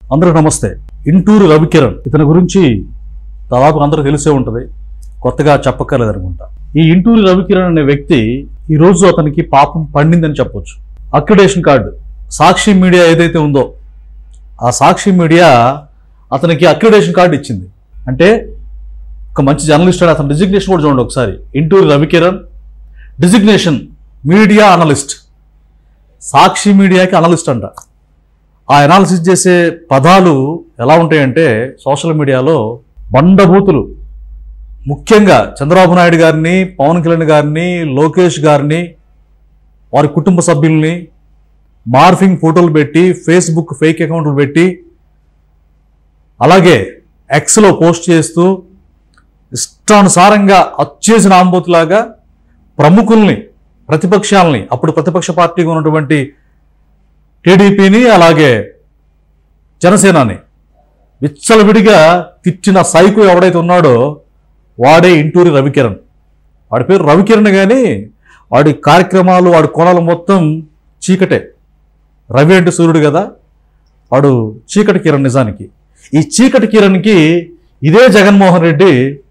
అందరికి నమస్తే ఇంటూరు రవికిరణ్ ఇతని గురించి దాదాపు అందరూ తెలిసే ఉంటుంది కొత్తగా చెప్పక్కర్లేదు అనుకుంటా ఈ ఇంటూరి రవికిరణ్ అనే వ్యక్తి ఈ రోజు అతనికి పాపం పండిందని చెప్పొచ్చు అక్రిడేషన్ కార్డు సాక్షి మీడియా ఏదైతే ఉందో ఆ సాక్షి మీడియా అతనికి అక్రిడేషన్ కార్డు ఇచ్చింది అంటే ఒక మంచి జర్నలిస్ట్ అని అతని డిజిగ్నేషన్ కూడా చూడండి ఒకసారి Inturi Ravikiran designation media analyst Sakshi మీడియాకి అనలిస్ట్ అంట ఆ అనాలిసిస్ చేసే పదాలు ఎలా ఉంటాయంటే సోషల్ మీడియాలో బండబూతులు ముఖ్యంగా చంద్రబాబు నాయుడు గారిని పవన్ కళ్యాణ్ గారిని లోకేష్ గారిని వారి కుటుంబ సభ్యుల్ని మార్ఫింగ్ ఫోటోలు పెట్టి ఫేస్బుక్ ఫేక్ అకౌంట్లు పెట్టి అలాగే ఎక్స్లో పోస్ట్ చేస్తూ ఇష్టానుసారంగా అచ్చేసిన ఆంబోతులాగా ప్రముఖుల్ని ప్రతిపక్షాలని అప్పుడు ప్రతిపక్ష పార్టీగా ఉన్నటువంటి టీడీపీని అలాగే జనసేనని విచ్చలవిడిగా తిట్టిన సైకు ఎవడైతే ఉన్నాడో వాడే ఇంటూరి రవికిరణ్ వాడి పేరు రవికిరణ్ కానీ వాడి కార్యక్రమాలు వాడి కోణాలు మొత్తం చీకటే రవి అంటే సూర్యుడు కదా వాడు చీకటి కిరణ్ నిజానికి ఈ చీకటి కిరణ్కి ఇదే జగన్మోహన్ రెడ్డి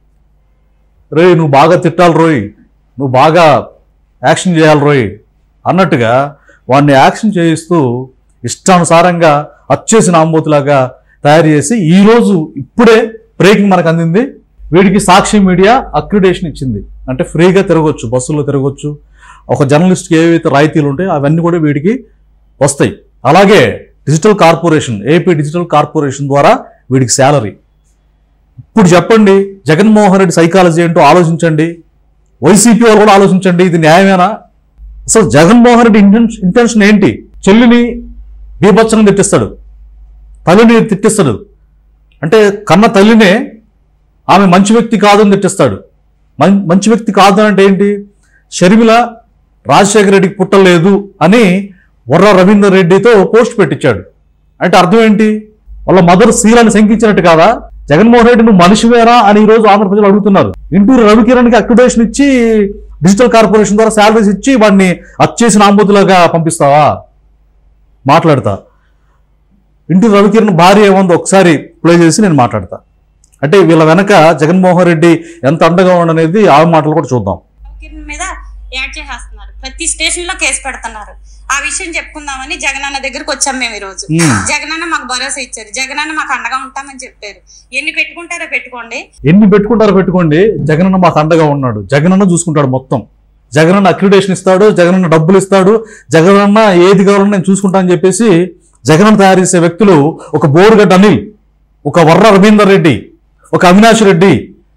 రే నువ్వు బాగా తిట్టాలి రోయ్ నువ్వు బాగా యాక్షన్ చేయాలి రోయ్ అన్నట్టుగా వాడిని యాక్షన్ చేయిస్తూ ఇష్టానుసారంగా అచ్చేసిన ఆంబోతులాగా తయారు చేసి ఈరోజు ఇప్పుడే బ్రేకింగ్ మనకు అందింది వీడికి సాక్షి మీడియా అక్రిడేషన్ ఇచ్చింది అంటే ఫ్రీగా తిరగొచ్చు బస్సుల్లో తిరగొచ్చు ఒక జర్నలిస్ట్కి ఏవైతే రాయితీలు ఉంటాయో అవన్నీ కూడా వీడికి వస్తాయి అలాగే digital corporation AP digital corporation ద్వారా వీడికి శాలరీ ఇప్పుడు చెప్పండి జగన్మోహన్ రెడ్డి సైకాలజీ ఏంటో ఆలోచించండి వైసీపీ వాళ్ళు కూడా ఆలోచించండి ఇది న్యాయమేనా అసలు జగన్మోహన్ రెడ్డి ఇంటెన్షన్ ఇంటెన్షన్ ఏంటి చెల్లిని బీభత్సంగా తిట్టిస్తాడు తల్లిని తిట్టిస్తాడు అంటే కన్న తల్లినే ఆమె మంచి వ్యక్తి కాదని తిట్టిస్తాడు మం- మంచి వ్యక్తి కాదు అంటే ఏంటి షర్మిల రాజశేఖర రెడ్డికి పుట్టలేదు అని వర్ర రవీందర్ రెడ్డితో పోస్ట్ పెట్టించాడు అంటే అర్థం ఏంటి వాళ్ళ మదర్ శీలాన్ని శంకించినట్టు కాదా జగన్మోహన్ రెడ్డి నువ్వు మనిషివేరా అని ఈ రోజు ఆంధ్ర ప్రజలు అడుగుతున్నారు ఇంటూరు రవికిరణ్కి అక్రిడేషన్ ఇచ్చి డిజిటల్ కార్పొరేషన్ ద్వారా శాలరీస్ ఇచ్చి వాడిని అచ్చేసిన ఆంబోతులాగా పంపిస్తావా మాట్లాడతా ఇంటూరు రవికిరణ్ భార్య ఏముందో ఒకసారి ప్లే చేసి నేను మాట్లాడతా అంటే వీళ్ళ వెనక జగన్మోహన్ రెడ్డి ఎంత అండగా ఉండనేది ఆ మాటలు కూడా చూద్దాం కిరణ్ మీద యాడ్ చేసేస్తున్నారు ప్రతి స్టేషన్ లో కేసు పెడుతున్నారు ఆ విషయం చెప్పుకుందామని జగనన్న దగ్గరకు వచ్చాం మేము ఈ రోజు Hmm. జగనన్న మాకు భరోసా ఇచ్చారు జగనన్న మాకు అండగా ఉంటామని చెప్పారు ఎన్ని పెట్టుకుంటారో పెట్టుకోండి ఎన్ని పెట్టుకుంటారో పెట్టుకోండి జగనన్న మాకు అండగా ఉన్నాడు జగనన్న చూసుకుంటాడు మొత్తం జగనన్న అక్రిడేషన్ ఇస్తాడు జగనన్న డబ్బులు ఇస్తాడు జగనన్న ఏది కావాలన్నా నేను చూసుకుంటానని చెప్పేసి జగనన్న తయారు చేసే వ్యక్తులు ఒక బోరుగడ్డ అనిల్ ఒక వర్ర రవీందర్ రెడ్డి ఒక అవినాష్ రెడ్డి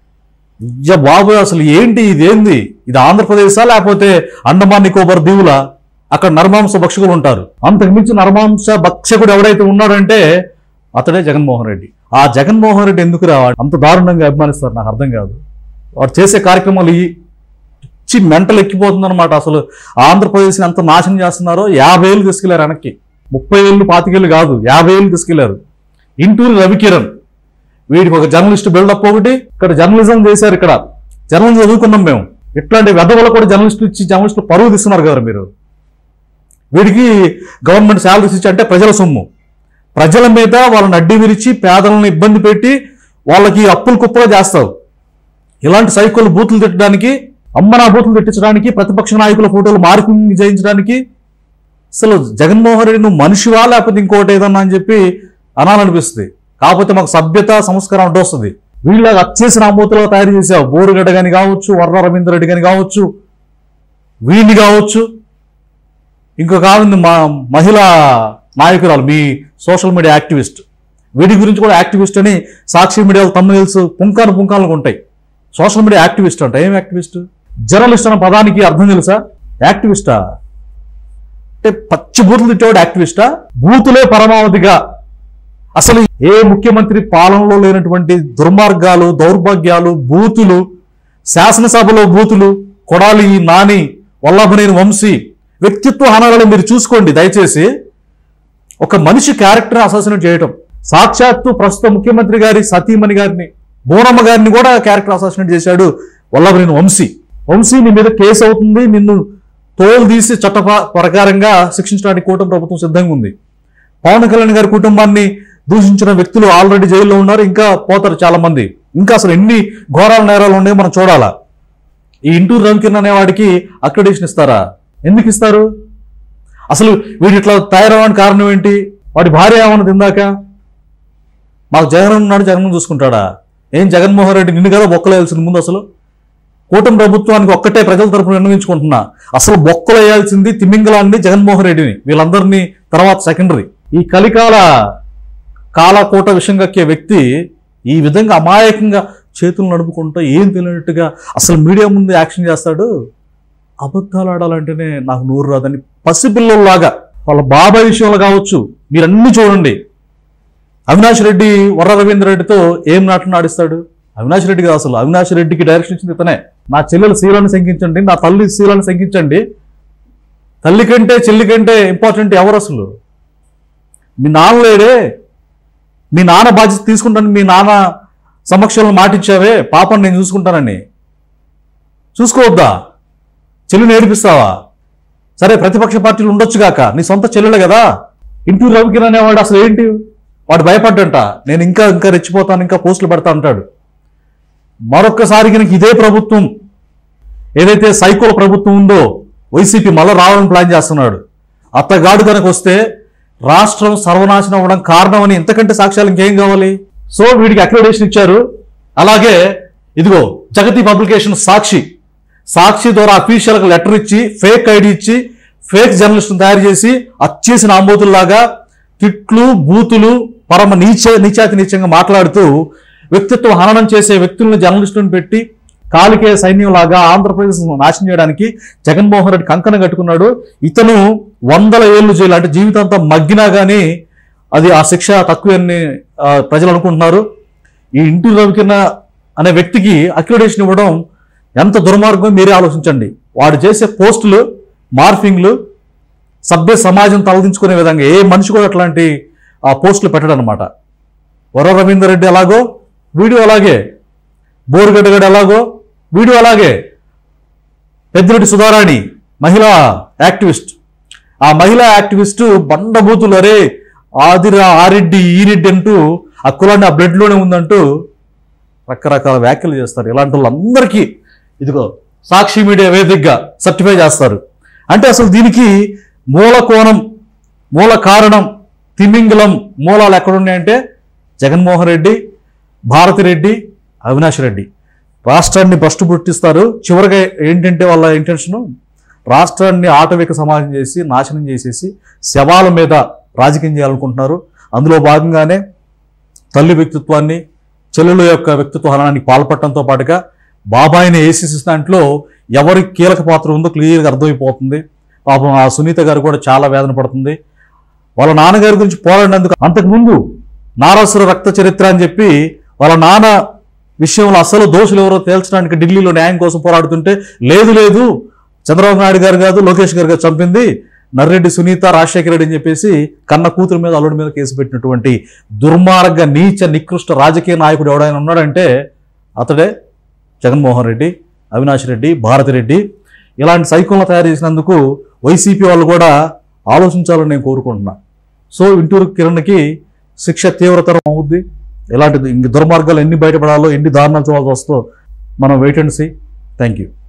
ఇయ్య బాబు అసలు ఏంటి ఇదేంది ఇది ఆంధ్రప్రదేశా లేకపోతే అండమాన్ నికోబార్ దీవులా అక్కడ నరమాంస భక్షకులు ఉంటారు అంతకు మించి నరమాంస భక్షకుడు ఎవడైతే ఉన్నాడంటే అతడే జగన్మోహన్ రెడ్డి ఆ జగన్మోహన్ రెడ్డి ఎందుకు రావాడు అంత దారుణంగా అభిమానిస్తారు నాకు అర్థం కాదు వాడు చేసే కార్యక్రమాలు ఈ పిచ్చి మెంటలు ఎక్కిపోతుందన్నమాట అసలు ఆంధ్రప్రదేశ్ని ఎంత నాశనం చేస్తున్నారో యాభై ఏళ్ళు తీసుకెళ్లారు వెనక్కి ముప్పై ఏళ్ళు పాతికేళ్ళు కాదు యాభై ఏళ్ళు తీసుకెళ్లారు ఇంటూరి రవికిరణ్ వీడికి ఒక జర్నలిస్ట్ బిల్డప్ ఒకటి ఇక్కడ జర్నలిజం చేశారు ఇక్కడ జర్నలిజం చదువుకున్నాం మేము ఇట్లాంటి వెధవలు కూడా జర్నలిస్టులు ఇచ్చి జర్నలిస్టులు పరువు తీస్తున్నారు కదా మీరు వీడికి గవర్నమెంట్ శాలరీస్ ఇచ్చి అంటే ప్రజల సొమ్ము ప్రజల మీద వాళ్ళని అడ్డి విరిచి పేదలను ఇబ్బంది పెట్టి వాళ్ళకి అప్పులు కుప్పగా చేస్తావు ఇలాంటి సైకోలు బూతులు తిట్టడానికి అమ్మనా బూతులు తిట్టించడానికి ప్రతిపక్ష నాయకుల ఫోటోలు మార్కింగ్ చేయించడానికి అసలు జగన్మోహన్ రెడ్డి నువ్వు మనిషివా లేకపోతే ఇంకోటి ఏదన్నా అని చెప్పి అనాలనిపిస్తుంది కాకపోతే మాకు సభ్యత సంస్కారం అడ్డు వస్తుంది వీళ్ళ అచ్చేసిన ఆంబోతులుగా తయారు చేసావు బోరుగడ్డ కానీ కావచ్చు వర్ర రవీంద్ర రెడ్డి కానీ కావచ్చు వీడిని కావచ్చు ఇంకొక ఆవిడ మా మహిళా నాయకురాలు మీ సోషల్ మీడియా యాక్టివిస్ట్ వీడి గురించి కూడా యాక్టివిస్ట్ అని సాక్షి మీడియాలో తమ్ముల్స్ పుంకాను పుంకాలు ఉంటాయి సోషల్ మీడియా యాక్టివిస్ట్ అంట ఏం యాక్టివిస్ట్ జర్నలిస్ట్ అన్న పదానికి అర్థం తెలుసా యాక్టివిస్టా అంటే పచ్చి బూతులు తిట్టేవాడు యాక్టివిస్టా బూతులే పరమావధిగా అసలు ఏ ముఖ్యమంత్రి పాలనలో లేనటువంటి దుర్మార్గాలు దౌర్భాగ్యాలు బూతులు శాసనసభలో బూతులు కొడాలి నాని వల్లభనేని వంశీ వ్యక్తిత్వ హనాలను మీరు చూసుకోండి దయచేసి ఒక మనిషి క్యారెక్టర్ అసాసినేట్ చేయటం సాక్షాత్తు ప్రస్తుత ముఖ్యమంత్రి గారి సతీమణి గారిని బోనమ్మ గారిని కూడా క్యారెక్టర్ అసాసినేట్ చేశాడు వల్లభనేని వంశీ వంశీ నీ మీద కేసు అవుతుంది నిన్ను తోలు తీసి చట్ట ప్ర- ప్రకారంగా శిక్షించడానికి కూటమి ప్రభుత్వం సిద్ధంగా ఉంది పవన్ కళ్యాణ్ గారి కుటుంబాన్ని దూషించిన వ్యక్తులు ఆల్రెడీ జైల్లో ఉన్నారు ఇంకా పోతారు చాలా మంది ఇంకా అసలు ఎన్ని ఘోరాల నేరాలు ఉన్నాయో మనం చూడాలా ఈ ఇంటూరు రవికిరణ్ అనేవాడికి అక్రిడేషన్ ఇస్తారా ఎందుకు ఇస్తారు అసలు వీడు ఇట్లా తయారవడానికి కారణం ఏంటి వాడి భార్య ఏమన్నది ఇందాక మాకు జగన్ ఉన్నాడు జగన్ చూసుకుంటాడా ఏం జగన్మోహన్ రెడ్డి నిన్ను కదా బొక్కలేయాల్సింది ముందు అసలు కూటమి ప్రభుత్వానికి ఒక్కటే ప్రజల తరపున నిర్ణయించుకుంటున్నా అసలు బొక్కలు వేయాల్సింది తిమింగలాన్ని జగన్మోహన్ రెడ్డిని వీళ్ళందరినీ తర్వాత సెకండరీ ఈ కలికాల కాలకోట విషయం కక్కే వ్యక్తి ఈ విధంగా అమాయకంగా చేతులు నడుపుకుంటూ ఏం తెలియనట్టుగా అసలు మీడియా ముందు యాక్షన్ చేస్తాడు అబద్ధాలు ఆడాలంటేనే నాకు నూరు రాదని పసిపిల్లల్లాగా వాళ్ళ బాబాయ్ విషయంలో కావచ్చు మీరన్నీ చూడండి అవినాష్ రెడ్డి వర్ర రవీంద్ర రెడ్డితో ఏం నాటలు ఆడిస్తాడు అవినాష్ రెడ్డి కాదు అసలు అవినాష్ రెడ్డికి డైరెక్షన్ ఇచ్చింది ఇతనే నా చెల్లెలు శీలాన్ని శంకించండి నా తల్లి శీలాన్ని శంకించండి తల్లి కంటే చెల్లి కంటే ఇంపార్టెంట్ ఎవరు అసలు మీ నాన్న లేడే మీ నాన్న బాధ్యత తీసుకుంటాను మీ నాన్న సమక్షంలో మాటిచ్చావే పాపని నేను చూసుకుంటానని చూసుకోవద్దా చెల్లిని ఏడిపిస్తావా సరే ప్రతిపక్ష పార్టీలు ఉండొచ్చు గాక నీ సొంత చెల్లెలే కదా ఇంటూరు రవికిరణ్ అనేవాడు అసలు ఏంటి వాడు భయపడ్డంట నేను ఇంకా ఇంకా రెచ్చిపోతాను ఇంకా పోస్టులు పెడతా అంటాడు మరొక్కసారి కనుక ఇదే ప్రభుత్వం ఏదైతే సైకోల ప్రభుత్వం ఉందో వైసీపీ మళ్ళా రావాలని ప్లాన్ చేస్తున్నాడు అత్తగాడు కనుక వస్తే రాష్ట్రం సర్వనాశనం అవ్వడం కారణం అని ఇంతకంటే సాక్ష్యాలు ఇంకేం కావాలి సో వీడికి అక్రిడేషన్ ఇచ్చారు అలాగే ఇదిగో జగతి పబ్లికేషన్ సాక్షి సాక్షి ద్వారా అఫీషియల్గా లెటర్ ఇచ్చి ఫేక్ ఐడి ఇచ్చి ఫేక్ జర్నలిస్ట్ని తయారు చేసి అచ్చేసిన ఆంబోతుల్లాగా తిట్లు బూతులు పరమ నీచ నీచాతి నీచంగా మాట్లాడుతూ వ్యక్తిత్వ హననం చేసే వ్యక్తులను జర్నలిస్టులను పెట్టి కాలికే సైన్యంలాగా ఆంధ్రప్రదేశ్ నాశనం చేయడానికి జగన్మోహన్ రెడ్డి కంకణ కట్టుకున్నాడు ఇతను వందల ఏళ్ళు జైలు అంటే జీవితాంతం మగ్గినా కానీ అది ఆ శిక్ష తక్కువని ఆ, ప్రజలు అనుకుంటున్నారు ఈ ఇంటి రవికిన్న అనే వ్యక్తికి అక్రిడేషన్ ఇవ్వడం ఎంత దుర్మార్గం మీరే ఆలోచించండి వాడు చేసే పోస్టులు మార్ఫింగ్లు సభ్య సమాజం తలదించుకునే విధంగా ఏ మనిషి కూడా అట్లాంటి ఆ పోస్టులు పెట్టడం అనమాట వర రవీందర్ రెడ్డి ఎలాగో వీడియో అలాగే బోరుగడ్డ గడ్డ ఎలాగో వీడియో అలాగే పెద్దిరెడ్డి సుధారాణి మహిళా యాక్టివిస్ట్ ఆ మహిళా యాక్టివిస్ట్ బండబూతులు అరే ఆదిరా ఆ రెడ్డి ఈ రెడ్డి అంటూ ఆ కులాన్ని ఆ బ్లడ్లోనే ఉందంటూ రకరకాల వ్యాఖ్యలు చేస్తారు ఇలాంటి వాళ్ళందరికీ ఇదిగో సాక్షి మీడియా వేదికగా సర్టిఫై చేస్తారు అంటే అసలు దీనికి మూల కోణం మూల కారణం తిమింగలం మూలాలు ఎక్కడున్నాయంటే జగన్మోహన్ రెడ్డి భారతిరెడ్డి అవినాష్ రెడ్డి రాష్ట్రాన్ని భ్రష్టు పుట్టిస్తారు చివరిగా ఏంటంటే వాళ్ళ ఇంటెన్షను రాష్ట్రాన్ని ఆటవిక సమాజం చేసి నాశనం చేసేసి శవాల మీద రాజకీయం చేయాలనుకుంటున్నారు అందులో భాగంగానే తల్లి వ్యక్తిత్వాన్ని చెల్లెల యొక్క వ్యక్తిత్వ హననానికి పాల్పడటంతో పాటుగా బాబాయిని ఏసీసీ దాంట్లో ఎవరి కీలక పాత్ర ఉందో క్లియర్గా అర్థమైపోతుంది పాపం ఆ సునీత గారు కూడా చాలా వేదన పడుతుంది వాళ్ళ నాన్నగారి గురించి పోరాడినందుకు అంతకుముందు నారాసుర రక్త చరిత్ర అని చెప్పి వాళ్ళ నాన్న విషయంలో అసలు దోషులు ఎవరో తేల్చడానికి ఢిల్లీలో న్యాయం కోసం పోరాడుతుంటే లేదు లేదు చంద్రబాబు నాయుడు గారు కాదు లోకేష్ గారు గారు చంపింది నర్రెడ్డి సునీత రాజశేఖర రెడ్డి అని చెప్పేసి కన్న కూతురు మీద అల్లుడి మీద కేసు పెట్టినటువంటి దుర్మార్గ నీచ నికృష్ట రాజకీయ నాయకుడు ఎవడైనా ఉన్నాడంటే అతడే జగన్మోహన్ రెడ్డి అవినాష్ రెడ్డి భారతిరెడ్డి ఇలాంటి సైకోలను తయారు చేసినందుకు వైసీపీ వాళ్ళు కూడా ఆలోచించాలని నేను కోరుకుంటున్నా సో ఇంటూరు కిరణ్కి శిక్ష తీవ్రతరం అవుద్ది ఇలాంటి ఇంక దుర్మార్గాలు ఎన్ని బయటపడాలో ఎన్ని దారుణాలు చూడాల్సి వస్తుందో మనం wait and see thank you